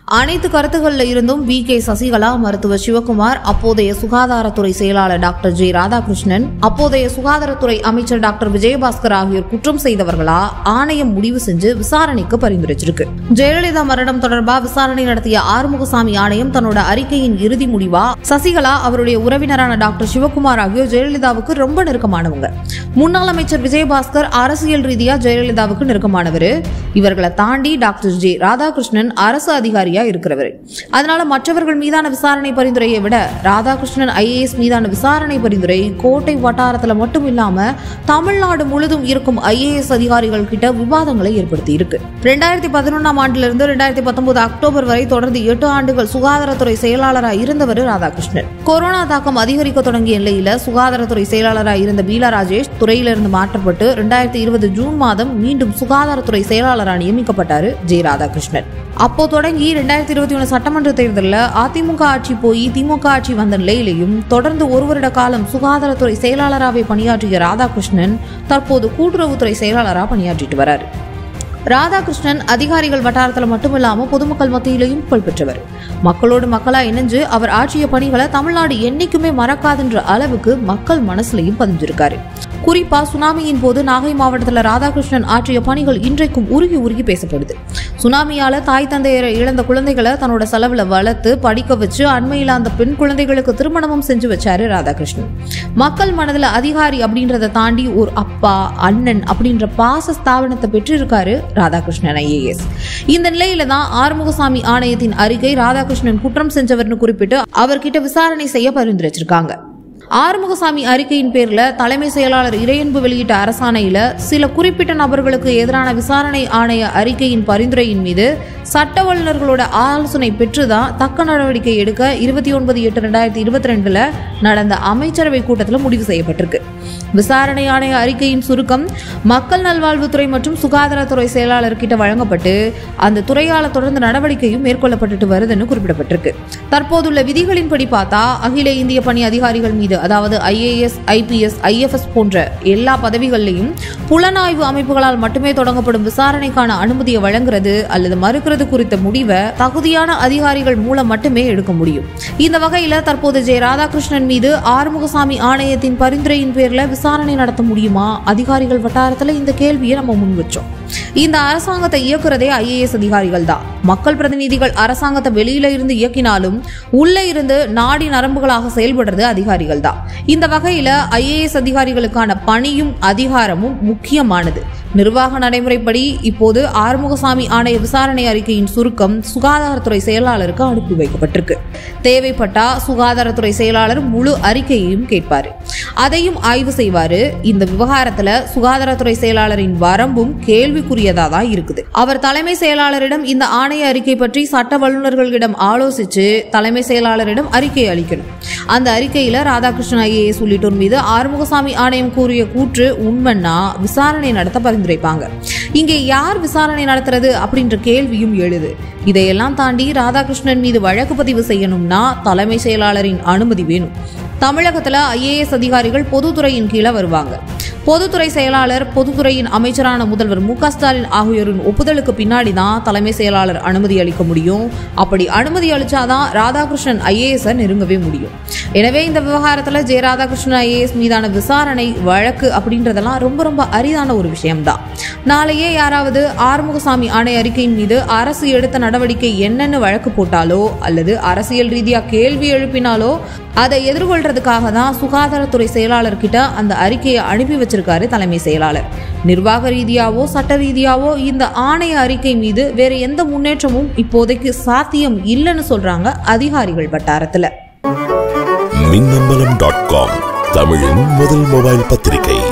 அனைத்து கருத்துக்களில் இருந்தும் வி கே சசிகலா மருத்துவர் சிவகுமார் அப்போதைய சுகாதாரத்துறை செயலாளர் டாக்டர் ஜே ராதாகிருஷ்ணன் அப்போதைய சுகாதாரத்துறை அமைச்சர் டாக்டர் விஜயபாஸ்கர் ஆகியோர் குற்றம் செய்தவர்களா ஆணையம் முடிவு செஞ்சு விசாரணைக்கு பரிந்துரைச்சிருக்கு ஜெயலலிதா மரணம் தொடர்பா விசாரணை நடத்திய ஆறுமுகசாமி ஆணையம் தன்னோட அறிக்கையின் இறுதி முடிவா சசிகலா அவருடைய உறவினரான டாக்டர் சிவகுமார் ஆகியோர் ஜெயலலிதாவுக்கு ரொம்ப நெருக்கமானவங்க முன்னாள் அமைச்சர் விஜயபாஸ்கர் அரசியல் ரீதியா ஜெயலலிதாவுக்கு நெருக்கமானவர் இவர்களை தாண்டி டாக்டர் ஜே ராதாகிருஷ்ணன் அரசு அதிகாரியா இருக்கிறவர் அதனால மற்றவர்கள் மீதான விசாரணை பரிந்துரையை விட ராதாகிருஷ்ணன் ஐஏஎஸ் மீதான விசாரணை பரிந்துரை கோட்டை வட்டாரத்துல மட்டும் இல்லாம தமிழ்நாடு முழுதும் இருக்கும் ஐஏஎஸ் அதிகாரிகள் கிட்ட விவாதங்களை ஏற்படுத்தி இருக்கு ரெண்டாயிரத்தி பதினொன்றாம் ஆண்டுல இருந்து ரெண்டாயிரத்தி பத்தொன்பது அக்டோபர் வரை தொடர்ந்து எட்டு ஆண்டுகள் சுகாதாரத்துறை செயலாளராக இருந்தவர் ராதாகிருஷ்ணன் கொரோனா தாக்கம் அதிகரிக்க தொடங்கிய நிலையில சுகாதாரத்துறை செயலாளராக இருந்த பீலா ராஜேஷ் துறையிலிருந்து மாற்றப்பட்டு ரெண்டாயிரத்தி இருபது ஜூன் மாதம் மீண்டும் சுகாதாரத்துறை செயலாளராக நியமிக்கப்பட்டாரு ஜெ ராதாகிருஷ்ணன் அப்போ தொடங்கி ரெண்டாயிரத்தி இருபத்தி ஒன்று சட்டமன்ற தேர்தலில் அதிமுக ஆட்சி போய் திமுக ஆட்சி வந்த நிலையிலையும் தொடர்ந்து ஒரு வருட காலம் சுகாதாரத்துறை செயலாளராகவே பணியாற்றிய ராதாகிருஷ்ணன் தற்போது கூட்டுறவுத்துறை செயலாளராக பணியாற்றிட்டு வராரு ராதாகிருஷ்ணன் அதிகாரிகள் வட்டாரத்தில் மட்டுமில்லாம பொதுமக்கள் மத்தியிலையும் புகழ்பெற்றவர் மக்களோடு மக்களா இணைஞ்சு அவர் ஆற்றிய பணிகளை தமிழ்நாடு என்னைக்குமே மறக்காதுன்ற அளவுக்கு மக்கள் மனசுலையும் பதிஞ்சிருக்காரு குறிப்பா சுனாமியின் போது நாகை மாவட்டத்தில் ராதாகிருஷ்ணன் ஆற்றிய பணிகள் இன்றைக்கும் உருகி உருகி பேசப்படுது சுனாமியால தாய் தந்தையரை இழந்த குழந்தைகளை தன்னோட செலவுல வளர்த்து படிக்க வச்சு அண்மையில் அந்த பெண் குழந்தைகளுக்கு திருமணமும் செஞ்சு வச்சாரு ராதாகிருஷ்ணன் மக்கள் மனதுல அதிகாரி அப்படின்றத தாண்டி ஒரு அப்பா அண்ணன் அப்படின்ற பாச ஸ்தாபனத்தை பெற்றிருக்காரு ராதாகிருஷ்ணன் ஐஏஎஸ் இந்த நிலையில தான் ஆறுமுகசாமி ஆணையத்தின் அறிக்கை ராதாகிருஷ்ணன் குற்றம் செஞ்சவர்னு குறிப்பிட்டு அவர்கிட்ட விசாரணை செய்ய பரிந்துரைச்சிருக்காங்க ஆறுமுகசாமி அறிக்கையின் பேர்ல தலைமை செயலாளர் இறையன்பு வெளியிட்ட அரசாணையில சில குறிப்பிட்ட நபர்களுக்கு எதிரான விசாரணை ஆணைய அறிக்கையின் பரிந்துரையின் மீது சட்ட வல்லுநர்களோட ஆலோசனை பெற்றுதான் தக்க நடவடிக்கை எடுக்க இருபத்தி ஒன்பது எட்டு ரெண்டாயிரத்தி இருபத்தி ரெண்டுல நடந்த அமைச்சரவை கூட்டத்தில் முடிவு செய்யப்பட்டிருக்கு விசாரணை ஆணைய அறிக்கையின் சுருக்கம் மக்கள் நல்வாழ்வுத்துறை மற்றும் சுகாதாரத்துறை செயலாளர்கிட்ட வழங்கப்பட்டு அந்த துறையால தொடர்ந்து நடவடிக்கையும் மேற்கொள்ளப்பட்டுட்டு வருதுன்னு குறிப்பிடப்பட்டிருக்கு தற்போதுள்ள விதிகளின்படி பார்த்தா அகில இந்திய பணி அதிகாரிகள் மீது அதாவது ஐஏஎஸ் ஐபிஎஸ் ஐஎஃப்எஸ் போன்ற எல்லா பதவிகளிலையும் புலனாய்வு அமைப்புகளால் மட்டுமே தொடங்கப்படும் விசாரணைக்கான அனுமதியை வழங்குறது அல்லது மறுக்கிறது குறித்த முடிவை தகுதியான அதிகாரிகள் மூலம் மட்டுமே எடுக்க முடியும் இந்த வகையில தற்போது ஜெய ராதாகிருஷ்ணன் மீது ஆறுமுகசாமி ஆணையத்தின் பரிந்துரையின் பேர்ல விசாரணை நடத்த முடியுமா அதிகாரிகள் வட்டாரத்துல இந்த கேள்வியை நம்ம முன் வச்சோம் இந்த அரசாங்கத்தை இயக்குறதே ஐஏஎஸ் அதிகாரிகள் தான் மக்கள் பிரதிநிதிகள் அரசாங்கத்தை வெளியில இருந்து இயக்கினாலும் உள்ள இருந்து நாடி நரம்புகளாக செயல்படுறது அதிகாரிகள் தான் இந்த வகையில ஐஏஎஸ் அதிகாரிகளுக்கான பணியும் அதிகாரமும் முக்கியமானது நிர்வாக நடைமுறைப்படி இப்போது ஆறுமுகசாமி ஆணைய விசாரணை அறிக்கையின் சுருக்கம் சுகாதாரத்துறை செயலாளருக்கு அனுப்பி வைக்கப்பட்டிருக்கு தேவைப்பட்டா சுகாதாரத்துறை செயலாளர் முழு அறிக்கையையும் கேட்பாரு அதையும் ஆய்வு செய்வாரு இந்த விவகாரத்துல சுகாதாரத்துறை செயலாளரின் வரம்பும் கேள்விக்குரியதா தான் இருக்குது அவர் தலைமை செயலாளரிடம் இந்த ஆணைய அறிக்கை பற்றி சட்ட வல்லுநர்களிடம் ஆலோசிச்சு தலைமை செயலாளரிடம் அறிக்கை அளிக்கணும் அந்த அறிக்கையில ராதாகிருஷ்ணன் ஐஏஎஸ் உள்ளிட்டோர் மீது ஆறுமுகசாமி ஆணையம் கூறிய கூற்று உண்மைன்னா விசாரணை நடத்த பரிந்துரைப்பாங்க இங்கே யார் விசாரணை நடத்துறது அப்படின்ற கேள்வியும் எழுது இதையெல்லாம் தாண்டி ராதாகிருஷ்ணன் மீது வழக்கு பதிவு செய்யணும்னா தலைமை செயலாளரின் அனுமதி வேணும் தமிழகத்துல ஐஏஎஸ் அதிகாரிகள் பொதுத்துறையின் கீழே வருவாங்க பொதுத்துறை செயலாளர் பொதுத்துறையின் அமைச்சரான முதல்வர் மு க ஸ்டாலின் ஆகியோரின் ஒப்புதலுக்கு பின்னாடி தான் தலைமை செயலாளர் அனுமதி அளிக்க முடியும் அப்படி அனுமதி அளிச்சாதான் ராதாகிருஷ்ணன் ஐஏஎஸ் நெருங்கவே முடியும் எனவே இந்த விவகாரத்துல ஜெய ராதாகிருஷ்ணன் ஐஏஎஸ் மீதான விசாரணை வழக்கு அப்படின்றதெல்லாம் ரொம்ப ரொம்ப அரிதான ஒரு விஷயம்தான் நாளையே யாராவது ஆறுமுகசாமி ஆணை அறிக்கையின் மீது அரசு எடுத்த நடவடிக்கை என்னன்னு வழக்கு போட்டாலோ அல்லது அரசியல் ரீதியா கேள்வி எழுப்பினாலோ அதை எதிர்கொள்றதுக்காக தான் சுகாதாரத்துறை செயலாளர்கிட்ட அந்த அறிக்கையை அனுப்பி வச்சிருக்காரு தலைமை செயலாளர் நிர்வாக ரீதியாவோ சட்ட ரீதியாவோ இந்த ஆணைய அறிக்கை மீது வேற எந்த முன்னேற்றமும் இப்போதைக்கு சாத்தியம் இல்லைன்னு சொல்றாங்க அதிகாரிகள் வட்டாரத்துல மின்னம்பலம் டாட் காம் தமிழின் முதல் மொபைல் பத்திரிகை